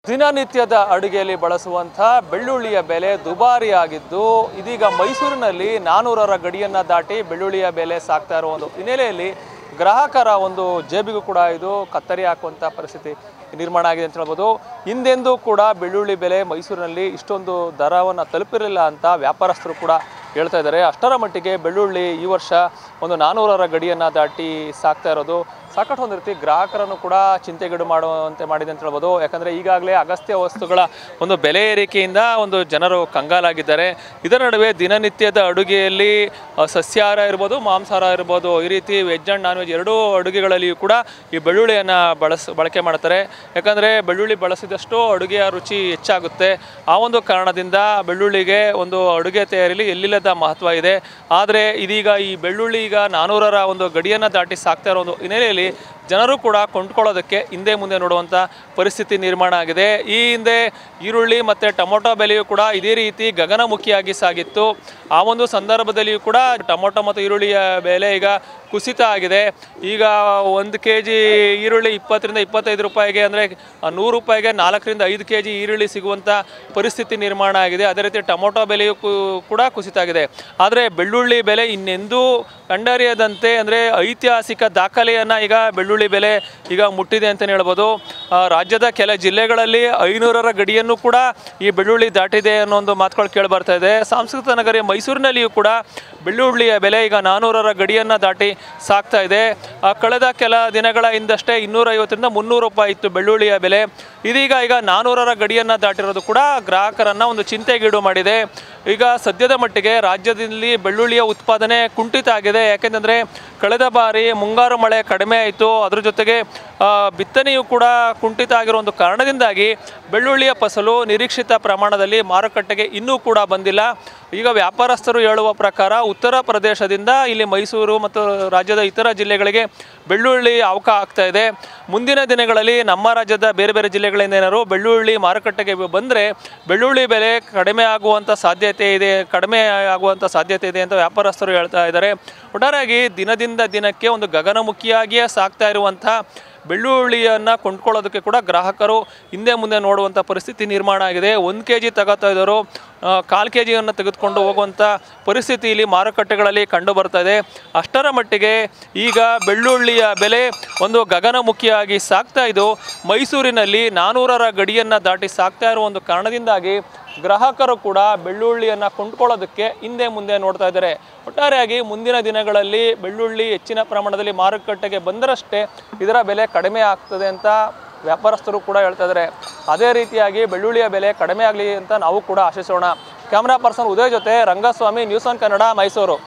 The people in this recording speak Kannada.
ದಿನನಿತ್ಯದ ಅಡುಗೆಯಲ್ಲಿ ಬಳಸುವಂಥ ಬೆಳ್ಳುಳ್ಳಿಯ ಬೆಲೆ ದುಬಾರಿಯಾಗಿದ್ದು ಇದೀಗ ಮೈಸೂರಿನಲ್ಲಿ ನಾನೂರರ ಗಡಿಯನ್ನು ದಾಟಿ ಬೆಳ್ಳುಳ್ಳಿಯ ಬೆಲೆ ಸಾಕ್ತಾ ಇರೋ ಒಂದು ಹಿನ್ನೆಲೆಯಲ್ಲಿ ಗ್ರಾಹಕರ ಒಂದು ಜೇಬಿಗೂ ಕೂಡ ಇದು ಕತ್ತರಿ ಹಾಕುವಂಥ ಪರಿಸ್ಥಿತಿ ನಿರ್ಮಾಣ ಆಗಿದೆ ಅಂತ ಹೇಳ್ಬೋದು ಹಿಂದೆಂದೂ ಕೂಡ ಬೆಳ್ಳುಳ್ಳಿ ಬೆಲೆ ಮೈಸೂರಿನಲ್ಲಿ ಇಷ್ಟೊಂದು ದರವನ್ನು ತಲುಪಿರಲಿಲ್ಲ ಅಂತ ವ್ಯಾಪಾರಸ್ಥರು ಕೂಡ ಹೇಳ್ತಾ ಇದ್ದಾರೆ ಅಷ್ಟರ ಮಟ್ಟಿಗೆ ಬೆಳ್ಳುಳ್ಳಿ ಈ ವರ್ಷ ಒಂದು ನಾನೂರರ ಗಡಿಯನ್ನು ದಾಟಿ ಸಾಕ್ತಾ ಇರೋದು ಸಾಕಷ್ಟು ಒಂದು ರೀತಿ ಗ್ರಾಹಕರನ್ನು ಕೂಡ ಚಿಂತೆಗೀಡು ಮಾಡುವಂತೆ ಮಾಡಿದೆ ಅಂತ ಹೇಳ್ಬೋದು ಯಾಕಂದರೆ ಈಗಾಗಲೇ ಅಗತ್ಯ ವಸ್ತುಗಳ ಒಂದು ಬೆಲೆ ಏರಿಕೆಯಿಂದ ಒಂದು ಜನರು ಕಂಗಾಲಾಗಿದ್ದಾರೆ ಇದರ ನಡುವೆ ದಿನನಿತ್ಯದ ಅಡುಗೆಯಲ್ಲಿ ಅ, ಸಸ್ಯಾಹಾರ ಇರ್ಬೋದು ಮಾಂಸಾಹಾರ ಇರ್ಬೋದು ಈ ರೀತಿ ವೆಜ್ ಆ್ಯಂಡ್ ನಾನ್ ವೆಜ್ ಎರಡೂ ಅಡುಗೆಗಳಲ್ಲಿಯೂ ಕೂಡ ಈ ಬೆಳ್ಳುಳ್ಳಿಯನ್ನು ಬಳಸ್ ಬಳಕೆ ಮಾಡ್ತಾರೆ ಯಾಕಂದರೆ ಬೆಳ್ಳುಳ್ಳಿ ಬಳಸಿದಷ್ಟು ಅಡುಗೆಯ ರುಚಿ ಹೆಚ್ಚಾಗುತ್ತೆ ಆ ಒಂದು ಕಾರಣದಿಂದ ಬೆಳ್ಳುಳ್ಳಿಗೆ ಒಂದು ಅಡುಗೆ ತಯಾರಿಲಿ ಎಲ್ಲಿಲ್ಲದ ಮಹತ್ವ ಇದೆ ಆದರೆ ಇದೀಗ ಈ ಬೆಳ್ಳುಳ್ಳಿ ಈಗ ನಾನೂರರ ಒಂದು ಗಡಿಯನ್ನು ದಾಟಿ ಸಾಕ್ತಾ ಇರೋ ಒಂದು ಹಿನ್ನೆಲೆಯಲ್ಲಿ ಜನರು ಕೂಡ ಕೊಂಡ್ಕೊಳ್ಳೋದಕ್ಕೆ ಹಿಂದೆ ಮುಂದೆ ನೋಡುವಂಥ ಪರಿಸ್ಥಿತಿ ನಿರ್ಮಾಣ ಆಗಿದೆ ಈ ಹಿಂದೆ ಈರುಳ್ಳಿ ಮತ್ತು ಟೊಮೊಟೊ ಬೆಲೆಯೂ ಕೂಡ ಇದೇ ರೀತಿ ಗಗನಮುಖಿಯಾಗಿ ಸಾಗಿತ್ತು ಆ ಒಂದು ಸಂದರ್ಭದಲ್ಲಿಯೂ ಕೂಡ ಟೊಮೊಟೊ ಮತ್ತು ಈರುಳ್ಳಿಯ ಬೆಲೆ ಈಗ ಕುಸಿತ ಆಗಿದೆ ಈಗ ಒಂದು ಕೆ ಜಿ ಈರುಳ್ಳಿ ಇಪ್ಪತ್ತರಿಂದ ಇಪ್ಪತ್ತೈದು ರೂಪಾಯಿಗೆ ಅಂದರೆ ನೂರು ರೂಪಾಯಿಗೆ ನಾಲ್ಕರಿಂದ ಐದು ಕೆ ಜಿ ಈರುಳ್ಳಿ ಸಿಗುವಂಥ ಪರಿಸ್ಥಿತಿ ನಿರ್ಮಾಣ ಆಗಿದೆ ಅದೇ ರೀತಿ ಟೊಮೊಟೊ ಬೆಲೆಯೂ ಕು- ಕೂಡ ಕುಸಿತ ಆಗಿದೆ ಆದರೆ ಬೆಳ್ಳುಳ್ಳಿ ಬೆಲೆ ಇನ್ನೆಂದೂ ಕಂಡರಿಯದಂತೆ ಅಂದರೆ ಐತಿಹಾಸಿಕ ದಾಖಲೆಯನ್ನು ಈಗ ಬೆಳ್ಳುಳ್ಳಿ ಬೆಲೆ ಈಗ ಮುಟ್ಟಿದೆ ಅಂತಲೇ ಹೇಳ್ಬೋದು ಆ, ರಾಜ್ಯದ ಕೆಲ ಜಿಲ್ಲೆಗಳಲ್ಲಿ ಐನೂರರ ಗಡಿಯನ್ನು ಕೂಡ ಈ ಬೆಳ್ಳುಳ್ಳಿ ದಾಟಿದೆ ಅನ್ನೋ ಒಂದು ಮಾತುಗಳು ಕೇಳಿ ಬರ್ತಾ ಇದೆ ಸಾಂಸ್ಕೃತಿಕ ನಗರಿ ಮೈಸೂರಿನಲ್ಲಿಯೂ ಕೂಡ ಬೆಳ್ಳುಳ್ಳಿಯ ಬೆಲೆ ಈಗ ನಾನೂರರ ಗಡಿಯನ್ನು ದಾಟಿ ಸಾಕ್ತಾ ಇದೆ ಆ, ಕಳೆದ ಕೆಲ ದಿನಗಳ ಹಿಂದಷ್ಟೇ ಇನ್ನೂರೈವತ್ತರಿಂದ ಮುನ್ನೂರು ರೂಪಾಯಿ ಇತ್ತು ಬೆಳ್ಳುಳ್ಳಿಯ ಬೆಲೆ ಇದೀಗ ಈಗ ನಾನೂರರ ಗಡಿಯನ್ನು ದಾಟಿರೋದು ಕೂಡ ಗ್ರಾಹಕರನ್ನು ಒಂದು ಚಿಂತೆಗೀಡು ಮಾಡಿದೆ ಈಗ ಸದ್ಯದ ಮಟ್ಟಿಗೆ ರಾಜ್ಯದಲ್ಲಿ ಬೆಳ್ಳುಳ್ಳಿಯ ಉತ್ಪಾದನೆ ಕುಂಠಿತ ಆಗಿದೆ ಯಾಕೆಂದರೆ ಕಳೆದ ಬಾರಿ ಮುಂಗಾರು ಮಳೆ ಕಡಿಮೆ ಆಯಿತು ಅದ್ರ ಜೊತೆಗೆ ಆ, ಬಿತ್ತನೆಯೂ ಕೂಡ ಕುಂಠಿತ ಆಗಿರೋ ಒಂದು ಕಾರಣದಿಂದಾಗಿ ಬೆಳ್ಳುಳ್ಳಿಯ ಫಸಲು ನಿರೀಕ್ಷಿತ ಪ್ರಮಾಣದಲ್ಲಿ ಮಾರುಕಟ್ಟೆಗೆ ಇನ್ನೂ ಕೂಡ ಬಂದಿಲ್ಲ ಈಗ ವ್ಯಾಪಾರಸ್ಥರು ಹೇಳುವ ಪ್ರಕಾರ ಉತ್ತರ ಪ್ರದೇಶದಿಂದ ಇಲ್ಲಿ ಮೈಸೂರು ಮತ್ತು ರಾಜ್ಯದ ಇತರ ಜಿಲ್ಲೆಗಳಿಗೆ ಬೆಳ್ಳುಳ್ಳಿ ಅವಕ ಆಗ್ತಾ ಇದೆ ಮುಂದಿನ ದಿನಗಳಲ್ಲಿ ನಮ್ಮ ರಾಜ್ಯದ ಬೇರೆ ಬೇರೆ ಜಿಲ್ಲೆಗಳಿಂದ ಏನಾದ್ರು ಬೆಳ್ಳುಳ್ಳಿ ಮಾರುಕಟ್ಟೆಗೆ ಬಂದರೆ ಬೆಳ್ಳುಳ್ಳಿ ಬೆಲೆ ಕಡಿಮೆ ಆಗುವಂಥ ಸಾಧ್ಯತೆ ಇದೆ ಕಡಿಮೆ ಆಗುವಂಥ ಸಾಧ್ಯತೆ ಇದೆ ಅಂತ ವ್ಯಾಪಾರಸ್ಥರು ಹೇಳ್ತಾ ಇದ್ದಾರೆ ಒಟ್ಟಾರೆಯಾಗಿ ದಿನದಿಂದ ದಿನಕ್ಕೆ ಒಂದು ಗಗನಮುಖಿಯಾಗಿಯೇ ಸಾಕ್ತಾ ಇರುವಂಥ ಬೆಳ್ಳುಳ್ಳಿಯನ್ನು ಕೊಂಡ್ಕೊಳ್ಳೋದಕ್ಕೆ ಕೂಡ ಗ್ರಾಹಕರು ಹಿಂದೆ ಮುಂದೆ ನೋಡುವಂಥ ಪರಿಸ್ಥಿತಿ ನಿರ್ಮಾಣ ಆಗಿದೆ ಒಂದು ಕೆ ಜಿ ತಗೋತಾ ಇದ್ದವರು ಕಾಲು ಕೆ ಜಿಯನ್ನು ತೆಗೆದುಕೊಂಡು ಹೋಗುವಂಥ ಪರಿಸ್ಥಿತಿ ಇಲ್ಲಿ ಮಾರುಕಟ್ಟೆಗಳಲ್ಲಿ ಕಂಡು ಬರ್ತಾ ಇದೆ ಅಷ್ಟರ ಮಟ್ಟಿಗೆ ಈಗ ಬೆಳ್ಳುಳ್ಳಿಯ ಬೆಲೆ ಒಂದು ಗಗನಮುಖಿಯಾಗಿ ಸಾಕ್ತಾ ಇದ್ದು ಮೈಸೂರಿನಲ್ಲಿ ನಾನೂರರ ಗಡಿಯನ್ನು ದಾಟಿ ಸಾಕ್ತಾ ಇರುವ ಒಂದು ಕಾರಣದಿಂದಾಗಿ ಗ್ರಾಹಕರು ಕೂಡ ಬೆಳ್ಳುಳ್ಳಿಯನ್ನು ಕೊಂಡ್ಕೊಳ್ಳೋದಕ್ಕೆ ಹಿಂದೆ ಮುಂದೆ ನೋಡ್ತಾ ಇದ್ದಾರೆ ಒಟ್ಟಾರೆಯಾಗಿ ಮುಂದಿನ ದಿನಗಳಲ್ಲಿ ಬೆಳ್ಳುಳ್ಳಿ ಹೆಚ್ಚಿನ ಪ್ರಮಾಣದಲ್ಲಿ ಮಾರುಕಟ್ಟೆಗೆ ಬಂದರಷ್ಟೇ ಇದರ ಬೆಲೆ ಕಡಿಮೆ ಆಗ್ತದೆ ಅಂತ ವ್ಯಾಪಾರಸ್ಥರು ಕೂಡ ಹೇಳ್ತಾ ಇದ್ದಾರೆ ಅದೇ ರೀತಿಯಾಗಿ ಬೆಳ್ಳುಳ್ಳಿಯ ಬೆಲೆ ಕಡಿಮೆ ಆಗಲಿ ಅಂತ ನಾವು ಕೂಡ ಆಶಿಸೋಣ ಕ್ಯಾಮ್ರಾ ಪರ್ಸನ್ ಉದಯ್ ಜೊತೆ ರಂಗಸ್ವಾಮಿ ನ್ಯೂಸ್ ಆನ್ ಕನ್ನಡ ಮೈಸೂರು